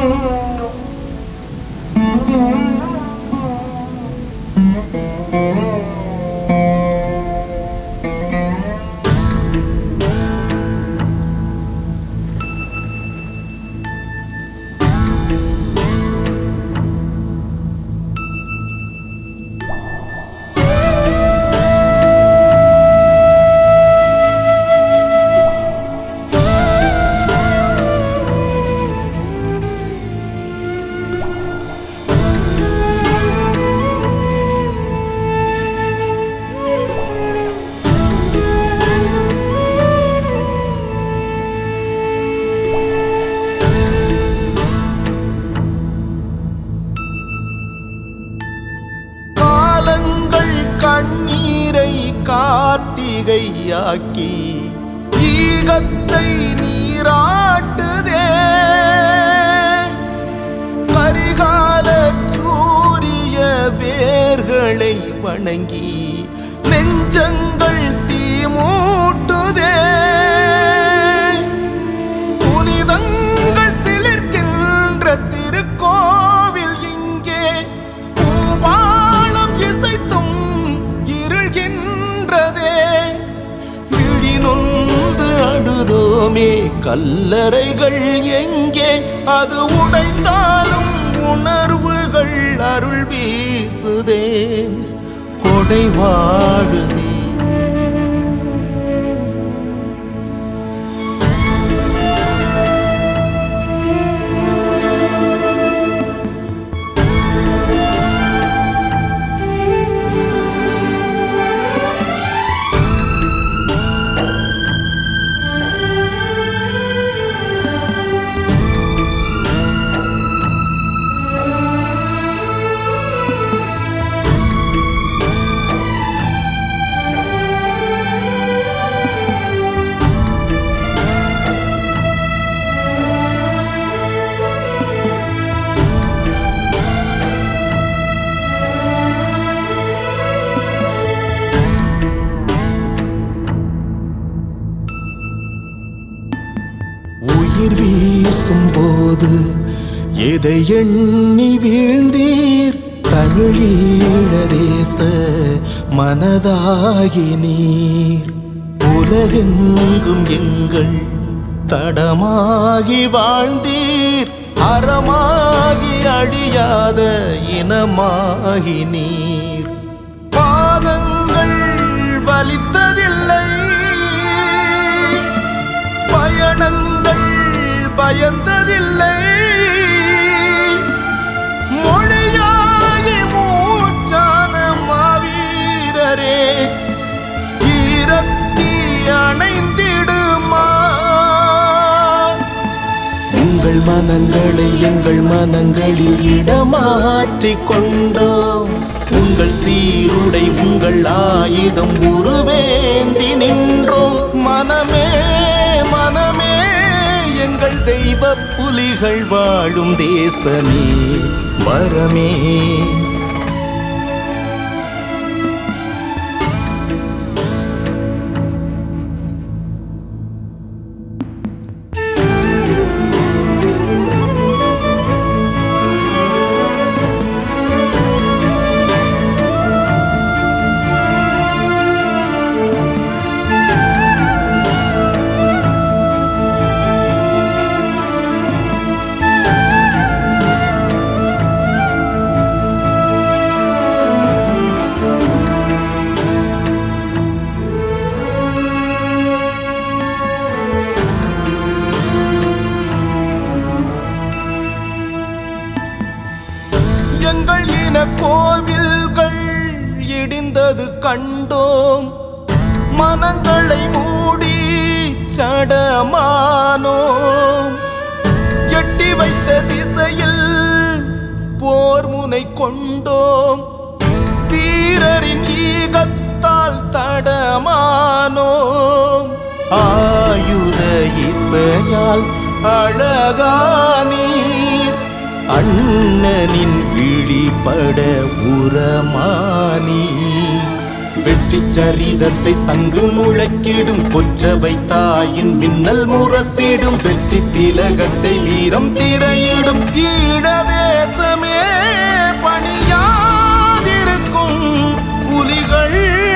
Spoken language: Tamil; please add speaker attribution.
Speaker 1: காலங்கள் கண்ணீரை கார்த்திகையாக்கி ஈகத்தை நீராட்டுதே கரிகால சூரிய வேர்களை வணங்கி நெஞ்சங்கள் தீமூட்டுதே புனிதங்கள் சிலிர்க்கின்ற திருக்கோவில் இங்கே பூபாளம் இசைத்தும் இருள்கின்றதே விழினொந்து அழுதோமே கல்லறைகள் எங்கே அது உடைந்தாலும் உணர்வுகள் அருள் வீசுதே கொடை வாடுதே உயிர் வீசும் போது எதை எண்ணி வீழ்ந்தீர் தமிழீழ தேச மனதாகி நீர் உலகெங்கும் எங்கள் தடமாகி வாழ்ந்தீர் அறமாகி அழியாத இனமாகி நீர் பாதங்கள் வலித்ததில்லை பயணங்கள் பயந்ததில்லை மொழியாகி மூச்சான மாவீரரே ஈரத்தி அணைந்திடுமா உங்கள் மனங்களை எங்கள் மனங்களில் இடமாற்றிக் கொண்டோம் உங்கள் சீருடை உங்கள் ஆயுதம் உருவேந்தி நின்றோம் மனமே மனமே எங்கள் தெய்வ புலிகள் வாழும் தேசமே வரமே எங்கள் இன கோவில்கள் இடிந்தது கண்டோம் மனங்களை மூடி சடமானோம் எட்டி வைத்த திசையில் போர் முனை கொண்டோம் வீரரின் ஈகத்தால் தடமானோம் ஆயுத இசையால் அழகானீர் அண்ணனின் விழிபட உரமானீர் வெற்றி சரிதத்தை சங்கு முழக்கிடும் கொற்றவை தாயின் மின்னல் முரசிடும் வெற்றி திலகத்தை வீரம் திரையிடும் ஈழ தேசமே பணியாதிருக்கும் புலிகள்